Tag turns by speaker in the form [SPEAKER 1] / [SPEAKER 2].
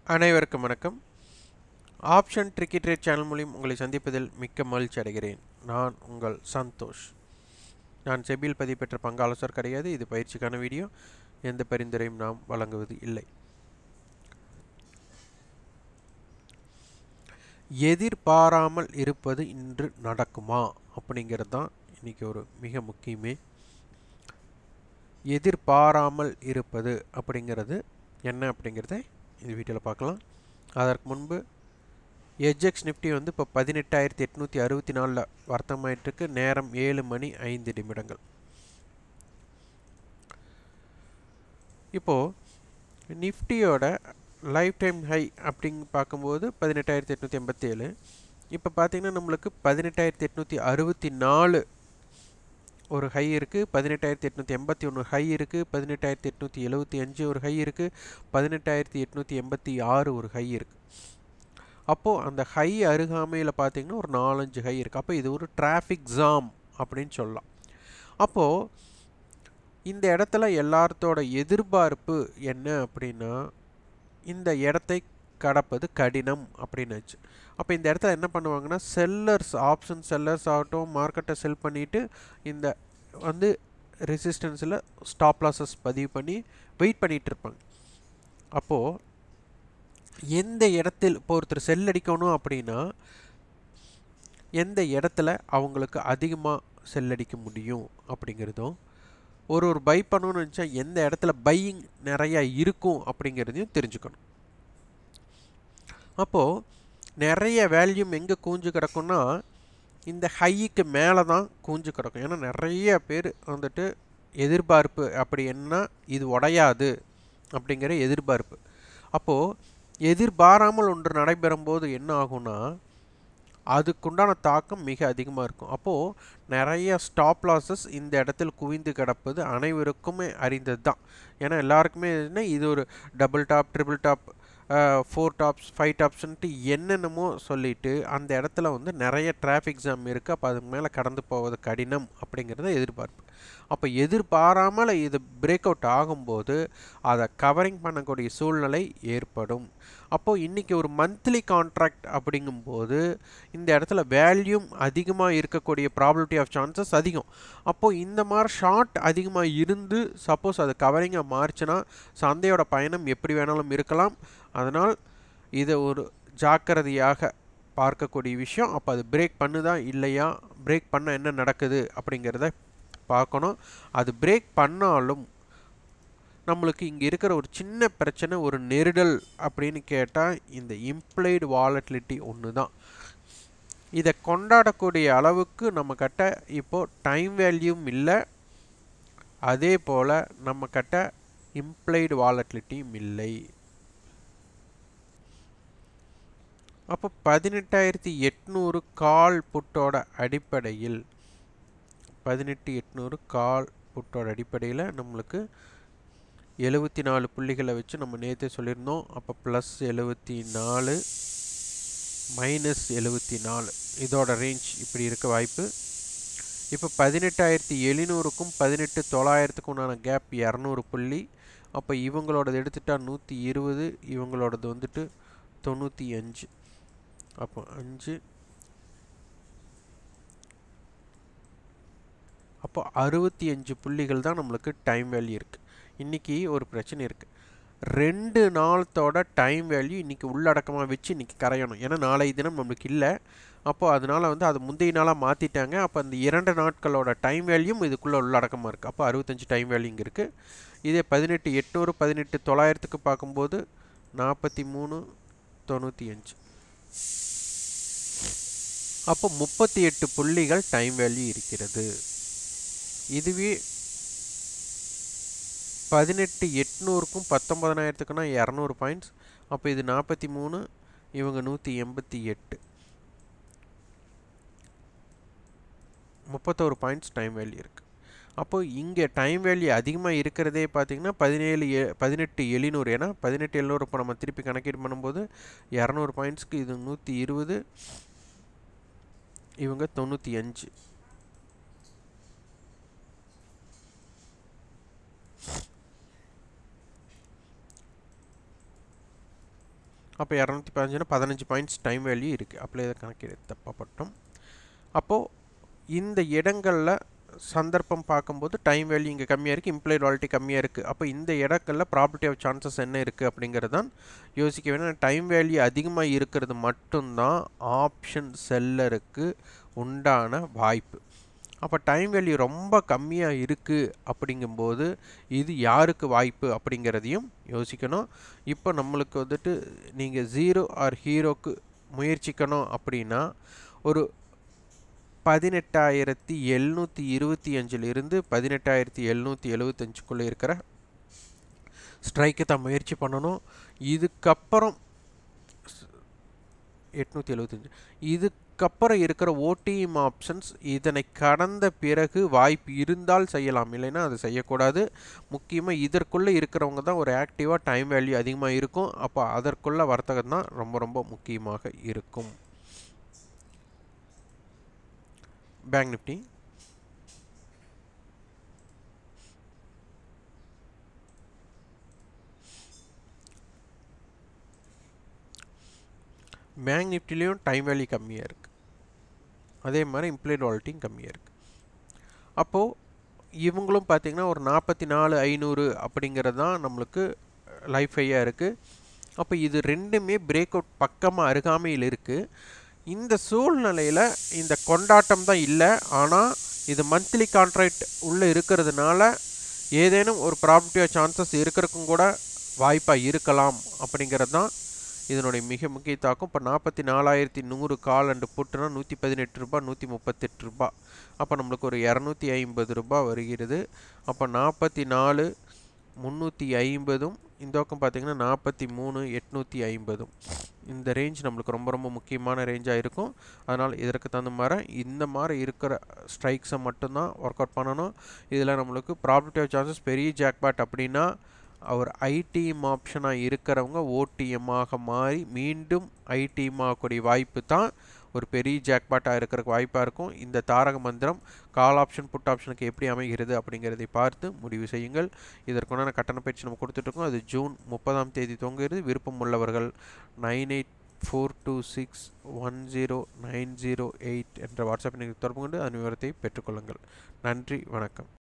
[SPEAKER 1] அனைவருக்கும் வணக்கம் option tricky trade channel மூலியம் உங்களை சந்திப்பதில் மிக்க மகிழ்ச்சி அடைகிறேன் நான் உங்கள் சந்தோஷ் நான் செபியில் பதிவு பெற்ற பங்காலோசர் கிடையாது இது பயிற்சிக்கான வீடியோ எந்த பரிந்துரையும் நாம் வழங்குவது இல்லை எதிர்பாராமல் இருப்பது இன்று நடக்குமா அப்படிங்கிறது தான் இன்றைக்கி ஒரு மிக முக்கியமே எதிர்பாராமல் இருப்பது அப்படிங்கிறது என்ன அப்படிங்கிறத இந்த வீடியோவில் பார்க்கலாம் அதற்கு முன்பு எஜெக்ஸ் நிஃப்டி வந்து இப்போ பதினெட்டாயிரத்தி எட்நூற்றி அறுபத்தி நாலில் வர்த்தமாயிட்டிருக்கு நேரம் ஏழு மணி ஐந்து நிமிடங்கள் இப்போது நிஃப்டியோட லைஃப் டைம் ஹை அப்படிங்க பார்க்கும்போது பதினெட்டாயிரத்தி எட்நூற்றி எண்பத்தி ஏழு இப்போ பார்த்தீங்கன்னா நம்மளுக்கு பதினெட்டாயிரத்தி எட்நூற்றி அறுபத்தி நாலு ஒரு ஹை இருக்குது பதினெட்டாயிரத்தி எட்நூற்றி எண்பத்தி ஒன்று ஹை இருக்குது பதினெட்டாயிரத்தி எட்நூற்றி எழுபத்தி அஞ்சு ஒரு ஹை இருக்குது பதினெட்டாயிரத்தி எட்நூற்றி எண்பத்தி ஆறு ஒரு ஹை இருக்குது அப்போது அந்த ஹை அருகாமையில் பார்த்தீங்கன்னா ஒரு நாலஞ்சு ஹை இருக்குது அப்போ இது ஒரு டிராஃபிக் ஜாம் அப்படின்னு சொல்லலாம் அப்போது இந்த இடத்துல எல்லாத்தோட எதிர்பார்ப்பு என்ன அப்படின்னா இந்த இடத்தை கடப்பது கடினம் அப்படின்னுச்சு அப்போ இந்த இடத்துல என்ன பண்ணுவாங்கன்னா செல்லர்ஸ் ஆப்ஷன் செல்லர்ஸ் ஆகட்டும் மார்க்கெட்டை செல் பண்ணிவிட்டு இந்த வந்து ரெசிஸ்டன்ஸில் ஸ்டாப் லாஸஸ் பதிவு பண்ணி வெயிட் பண்ணிகிட்டு இருப்பாங்க அப்போது எந்த இடத்தில் இப்போ ஒருத்தர் செல் அடிக்கணும் அப்படின்னா எந்த இடத்துல அவங்களுக்கு அதிகமாக செல் அடிக்க முடியும் அப்படிங்கிறதும் ஒரு ஒரு பை பண்ணணும்னு நினச்சா எந்த இடத்துல பையிங் நிறையா இருக்கும் அப்படிங்கிறதையும் தெரிஞ்சுக்கணும் அப்போது நிறைய வேல்யூம் எங்கே கூஞ்சு கிடக்கும்னா இந்த ஹைக்கு மேலே தான் கூஞ்சு கிடக்கும் ஏன்னா நிறைய பேர் வந்துட்டு எதிர்பார்ப்பு அப்படி என்ன இது உடையாது அப்படிங்கிற எதிர்பார்ப்பு அப்போது எதிர்பாராமல் ஒன்று நடைபெறும் போது என்ன ஆகும்னா அதுக்குண்டான தாக்கம் மிக அதிகமாக இருக்கும் அப்போது நிறைய ஸ்டாப் லாஸஸ் இந்த இடத்தில் குவிந்து கிடப்பது அனைவருக்குமே அறிந்தது தான் ஏன்னா எல்லாருக்குமே என்ன இது ஒரு double top triple top four tops five டாப்ஸ்ன்ட்டு என்னென்னமோ சொல்லிட்டு அந்த இடத்துல வந்து நிறைய டிராஃபிக் ஜாம் இருக்குது அப்போ அதுக்கு மேலே கடந்து போவது கடினம் அப்படிங்கிறத எதிர்பார்ப்பு அப்போ எதிர்பாராமல் இது பிரேக் அவுட் ஆகும்போது அதை கவரிங் பண்ணக்கூடிய சூழ்நிலை ஏற்படும் அப்போது இன்றைக்கி ஒரு மந்த்லி கான்ட்ராக்ட் அப்படிங்கும்போது இந்த இடத்துல வேல்யூம் அதிகமாக இருக்கக்கூடிய ப்ராபிலிட்டி ஆஃப் சான்சஸ் அதிகம் அப்போது இந்த மாதிரி ஷார்ட் அதிகமாக இருந்து சப்போஸ் அது கவரிங்காக மாறுச்சுன்னா சந்தையோட பயணம் எப்படி வேணாலும் இருக்கலாம் அதனால் இதை ஒரு ஜாக்கிரதையாக பார்க்கக்கூடிய விஷயம் அப்போ அது பிரேக் பண்ணுதா இல்லையா பிரேக் பண்ண என்ன நடக்குது அப்படிங்கிறத பார்க்கணும் அது பிரேக் பண்ணாலும் நம்மளுக்கு இங்கே இருக்கிற ஒரு சின்ன பிரச்சனை ஒரு நெருடல் அப்படின்னு கேட்டால் இந்த இம்ப்ளைடு வாலட்டிலிட்டி ஒன்று தான் இதை கொண்டாடக்கூடிய அளவுக்கு நம்ம கிட்ட இப்போது டைம் வேல்யூம் இல்லை அதே போல் நம்ம கிட்ட இம்ப்ளைடு வாலட்டிலிட்டியும் இல்லை அப்போ பதினெட்டாயிரத்தி எட்நூறு கால் புட்டோட அடிப்படையில் பதினெட்டு எட்நூறு கால் புட்டோட அடிப்படையில் நம்மளுக்கு எழுபத்தி நாலு புள்ளிகளை வச்சு நம்ம நேற்று சொல்லியிருந்தோம் அப்போ ப்ளஸ் எழுபத்தி நாலு மைனஸ் எழுபத்தி நாலு இதோட ரேஞ்ச் இப்படி இருக்க வாய்ப்பு இப்போ பதினெட்டாயிரத்தி எழுநூறுக்கும் பதினெட்டு தொள்ளாயிரத்துக்கும் உண்டான கேப் இரநூறு புள்ளி அப்போ இவங்களோடது எடுத்துட்டால் நூற்றி இருபது இவங்களோடது வந்துட்டு தொண்ணூற்றி அஞ்சு அப்போ அஞ்சு அப்போ அறுபத்தி அஞ்சு புள்ளிகள் தான் நம்மளுக்கு டைம் வேல்யூ இருக்குது இன்றைக்கி ஒரு பிரச்சனை இருக்குது ரெண்டு நாளத்தோட டைம் வேல்யூ இன்றைக்கி உள்ளடக்கமாக வச்சு இன்றைக்கி கரையணும் ஏன்னா நாளை தினம் நம்மளுக்கு இல்லை அப்போது அதனால் வந்து அது முந்தைய நாளாக மாற்றிட்டாங்க அப்போ அந்த இரண்டு நாட்களோட டைம் வேல்யூம் இதுக்குள்ளே உள்ளடக்கமாக இருக்குது அப்போ அறுபத்தஞ்சு டைம் வேல்யூ இங்கே இருக்குது இதே பதினெட்டு எட்நூறு பதினெட்டு தொள்ளாயிரத்துக்கு பார்க்கும்போது நாற்பத்தி மூணு தொண்ணூற்றி அஞ்சு அப்போ முப்பத்தி எட்டு புள்ளிகள் டைம் வேல்யூ இருக்கிறது இதுவே பதினெட்டு எட்நூறுக்கும் பத்தொம்பதனாயிரத்துக்குனா இரநூறு பாயிண்ட்ஸ் அப்போ இது நாற்பத்தி மூணு இவங்க நூற்றி எண்பத்தி எட்டு முப்பத்தோரு பாயிண்ட்ஸ் டைம் வேல்யூ இருக்குது அப்போது இங்கே டைம் வேல்யூ அதிகமாக இருக்கிறதே பார்த்திங்கன்னா பதினேழு எ பதினெட்டு எழுநூறு ஏன்னா பதினெட்டு எழுநூறு இப்போ நம்ம திருப்பி கணக்கீடு பண்ணும்போது இரநூறு பாயிண்ட்ஸ்க்கு இது நூற்றி இருபது இவங்க தொண்ணூற்றி அஞ்சு அப்போ இரநூத்தி பதினஞ்சுனா பதினஞ்சு பாயிண்ட்ஸ் டைம் வேல்யூ இருக்குது அப்படியே இதை கணக்கிட தப்பப்பட்டோம் அப்போது இந்த இடங்களில் சந்தர்ப்பம் பார்க்கும்போது டைம் வேல்யூ இங்கே கம்மியாக இருக்குது இம்ப்ளைட் வாலிட்டி கம்மியாக இருக்குது அப்போ இந்த இடங்களில் ப்ராபர்ட்டி ஆஃப் சான்சஸ் என்ன இருக்குது அப்படிங்கிறது தான் யோசிக்க வேணும் டைம் வேல்யூ அதிகமாக இருக்கிறது மட்டும்தான் ஆப்ஷன் செல்லருக்கு உண்டான வாய்ப்பு அப்போ டைம் வேல்யூ ரொம்ப கம்மியாக இருக்குது அப்படிங்கும்போது இது யாருக்கு வாய்ப்பு அப்படிங்கிறதையும் யோசிக்கணும் இப்போ நம்மளுக்கு வந்துட்டு நீங்கள் ஜீரோ ஆர் ஹீரோக்கு முயற்சிக்கணும் அப்படின்னா ஒரு பதினெட்டாயிரத்தி எழுநூற்றி இருபத்தி அஞ்சிலிருந்து பதினெட்டாயிரத்தி எழுநூற்றி எழுபத்தஞ்சுக்குள்ளே இருக்கிற ஸ்ட்ரைக்கு தான் முயற்சி பண்ணணும் இதுக்கப்புறம் எட்நூற்றி எழுபத்தஞ்சு இதுக்கப்புறம் இருக்கிற ஓடிஎம் ஆப்ஷன்ஸ் இதனை கடந்த பிறகு வாய்ப்பு இருந்தால் செய்யலாம் இல்லைன்னா அது செய்யக்கூடாது முக்கியமாக இதற்குள்ளே இருக்கிறவங்க தான் ஒரு ஆக்டிவாக டைம் வேல்யூ அதிகமாக இருக்கும் அப்போ அதற்குள்ள வர்த்தகம் தான் ரொம்ப ரொம்ப முக்கியமாக இருக்கும் பேங்க் நிஃப்டி பேங்க் நிஃப்டிலையும் டைம் வேல்யூ கம்மியாக இருக்குது அதே மாதிரி இம்ப்ளைட் வாலிட்டியும் கம்மியாக இருக்குது அப்போது இவங்களும் பார்த்திங்கன்னா ஒரு நாற்பத்தி நாலு ஐநூறு அப்படிங்கிறது தான் நம்மளுக்கு லைஃப் ஹையாக இருக்குது அப்போ இது ரெண்டுமே பிரேக் அவுட் பக்கமாக அருகாமையில் இருக்குது இந்த சூழ்நிலையில் இந்த கொண்டாட்டம் தான் இல்லை ஆனால் இது மந்த்லி கான்ட்ராக்ட் உள்ளே இருக்கிறதுனால ஏதேனும் ஒரு ப்ராபர்ட்டியாக சான்சஸ் இருக்கிறதுக்கும் கூட வாய்ப்பாக இருக்கலாம் அப்படிங்கிறது தான் இதனுடைய மிக முக்கிய தாக்கம் இப்போ நாற்பத்தி நாலாயிரத்தி நூறு கால் அண்டு புட்டுனா நூற்றி பதினெட்டு ரூபா நூற்றி முப்பத்தெட்டு ரூபா அப்போ நம்மளுக்கு ஒரு இரநூத்தி ஐம்பது ரூபா வருகிறது அப்போ நாற்பத்தி நாலு முந்நூற்றி ஐம்பதும் இந்த பக்கம் பார்த்தீங்கன்னா நாற்பத்தி மூணு எட்நூற்றி ஐம்பதும் இந்த ரேஞ்ச் நம்மளுக்கு ரொம்ப ரொம்ப முக்கியமான ரேஞ்சாக இருக்கும் அதனால் இதற்கு தகுந்த மாதிரி இந்த மாதிரி இருக்கிற ஸ்ட்ரைக்ஸை மட்டும்தான் ஒர்க் அவுட் பண்ணணும் இதில் நம்மளுக்கு ப்ராபர்ட்டி ஆஃப் சான்சஸ் பெரிய ஜாக்பாட் அப்படின்னா அவர் ஐடிஎம் ஆப்ஷனாக இருக்கிறவங்க ஓடிஎம்மாக மாறி மீண்டும் ஐடிஎம் ஆகக்கூடிய வாய்ப்பு தான் ஒரு பெரிய ஜாக்பாட்டாக இருக்கிறக்கு வாய்ப்பாக இருக்கும் இந்த தாரக மந்திரம் கால் ஆப்ஷன் புட் ஆப்ஷனுக்கு எப்படி அமைகிறது அப்படிங்கிறதை பார்த்து முடிவு செய்யுங்கள் இதற்குண்டான கட்டண பயிற்சி நம்ம கொடுத்துட்ருக்கோம் அது ஜூன் முப்பதாம் தேதி தொங்குகிறது விருப்பம் உள்ளவர்கள் nine eight four two six one zero nine zero eight என்ற வாட்ஸ்அப் நீங்கள் தொடர்பு கொண்டு அதன் விவரத்தை பெற்றுக்கொள்ளுங்கள் நன்றி வணக்கம்